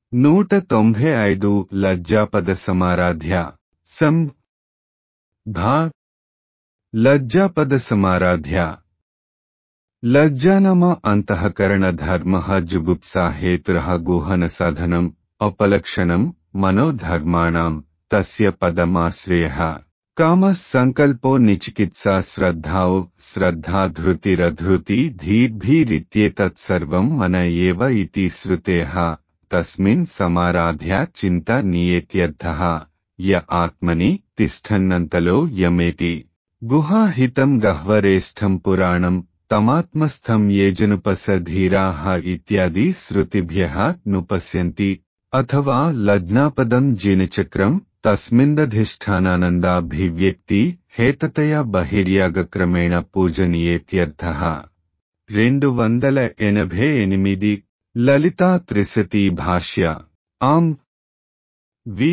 నూట తొంభై ఐదు లజ్జాపద సమారాధ్య సం ధా లజ్జాపద సమారాధ్య లజ్జానమ అంతఃకరణ ధర్మ జుగుప్సా హేతుర గుహన సాధనం అపలక్షణం మనోధర్మాణం తస్య పదమాశ్రయ కామ సంకల్పో నిచికిత్సా శ్రద్ధాౌ శ్రద్ధాధృతిరధృతి ధీర్భిరిత్యేతత్సర్వం మన ఏవ ఇతి శ్రుతేః తస్మిన్ సమారాధ్య చింత నియేత్యర్థః య ఆత్మని తిష్టన్నంతలో యమేతి గుహాహితం గహ్వరేష్టం పురాణం తమాత్మస్థం యేజనుపసధీరాః ఇత్యాది శ్రుతిభ్యः నుపశ్యంతి అథవా లగ్నాపదం జీనచక్రం తస్మిందధిష్టానానందాభివ్యక్తి హేతతయా బహిర్యాగక్రమేణ పూజనీయేత్యర్థః రెండు వందల ఎనభై ఎనిమిది లలితా త్రిశతి భాష్య ఆం వి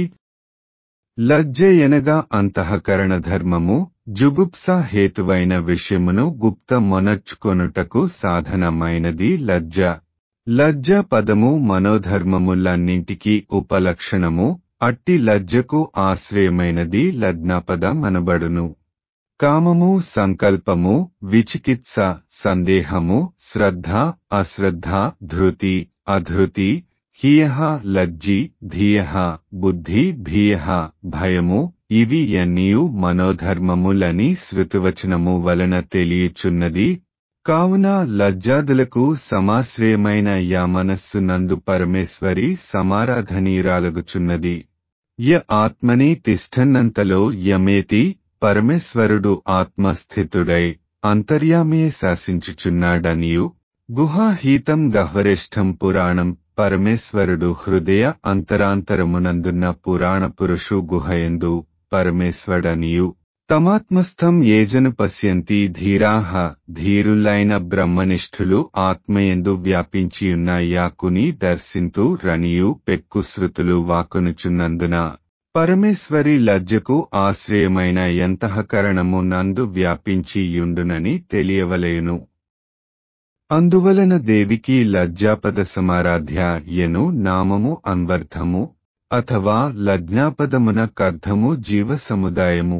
లజ్జయనగా అంతఃకరణ ధర్మము జుగుప్స హేతువైన విషయమును గుప్త మొనర్చుకొనుటకు సాధనమైనది లజ్జ లజ్జ పదము మనోధర్మములన్నింటికీ ఉపలక్షణము అట్టి లజ్జకు ఆశ్రయమైనది లగ్నపదమనబడును కామము సంకల్పము విచికిత్స సందేహము శ్రద్ధ అశ్రద్ధ ధృతి అధృతి హియ లజ్జి ధియ బుద్ధి భీయ భయము ఇవి ఎన్నీయు మనోధర్మములని శృతివచనము వలన తెలియచున్నది కావున లజ్జాదులకు సమాశ్రయమైన యా మనస్సు నందు పరమేశ్వరి సమారాధనీరాలగుచున్నది య ఆత్మని తిష్టన్నంతలో యమేతి పరమేశ్వరుడు ఆత్మస్థితుడై అంతర్యామే శాసించుచున్నాడనియు గుహాహీతం గహ్వరిష్టం పురాణం పరమేశ్వరుడు హృదయ అంతరాంతరమునందున్న పురాణ పురుషు గుహయందు పరమేశ్వడనియు తమాత్మస్థం ఏజను పశ్యంతి ధీరాహ ధీరులైన బ్రహ్మనిష్ఠులు ఆత్మయందు వ్యాపించియున్న యాకుని దర్శింతు రనియు పెక్కు శృతులు వాకునుచున్నందున పరమేశ్వరి లజ్జకు ఆశ్రయమైన ఎంతఃకరణము నందు వ్యాపించియుండునని తెలియవలేను అందువలన దేవికి లజ్జాపద సమారాధ్య ఎను నామము అన్వర్థము అథవా లజ్ఞాపదమున కర్ధము జీవ సముదాయము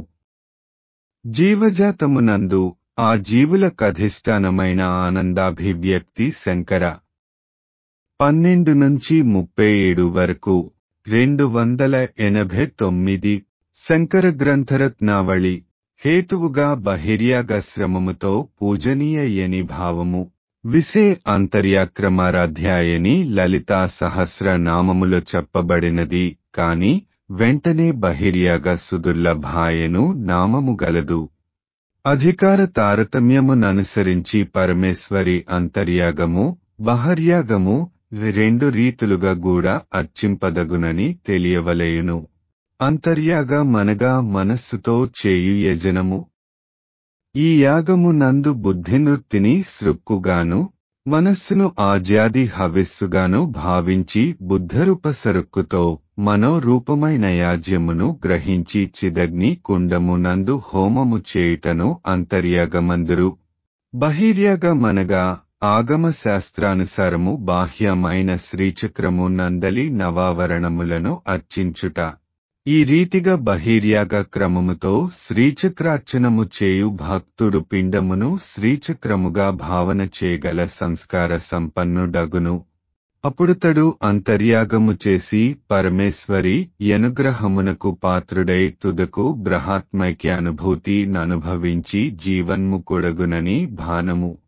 జీవజాతమునందు ఆ జీవుల కధిష్టానమైన ఆనందాభివ్యక్తి శంకర పన్నెండు నుంచి ముప్పై ఏడు వరకు రెండు వందల ఎనభై తొమ్మిది శంకర గ్రంథరత్నావళి హేతువుగా బహిర్యాగశ్రమముతో పూజనీయని భావము విసే అంతర్యాక్రమారాధ్యాయని లలితా సహస్ర నామములో చెప్పబడినది కాని వెంటనే బహిర్యాగ సుదుర్లభాయను నామము గలదు అధికార తారతమ్యముననుసరించి పరమేశ్వరి అంతర్యాగము బహర్యాగము రెండు రీతులుగా కూడా అర్చింపదగునని తెలియవలేయును అంతర్యాగ మనగా మనస్సుతో చేయు యజనము ఈ యాగము నందు బుద్ధినృత్తిని సృక్కుగాను మనస్సును ఆజ్యాది హవిస్సుగాను భావించి బుద్ధరూప సరుక్కుతో మనోరూపమైన యాజ్యమును గ్రహించి చిదగ్ని కుండమునందు హోమము చేయుటను అంతర్యాగమందురు బహిర్యాగమనగా ఆగమ శాస్త్రానుసారము బాహ్యమైన శ్రీచక్రము నందలి నవావరణములను అర్చించుట ఈ రీతిగా బహిర్యాగ క్రమముతో శ్రీచక్రార్చనము చేయు భక్తుడు పిండమును శ్రీచక్రముగా భావన చేయగల సంస్కార సంపన్నుడగును అప్పుడుతడు అంతర్యాగము చేసి పరమేశ్వరి యనుగ్రహమునకు పాత్రుడై తుదకు బ్రహాత్మైక్యానుభూతి ననుభవించి జీవన్ముకుడగునని భానము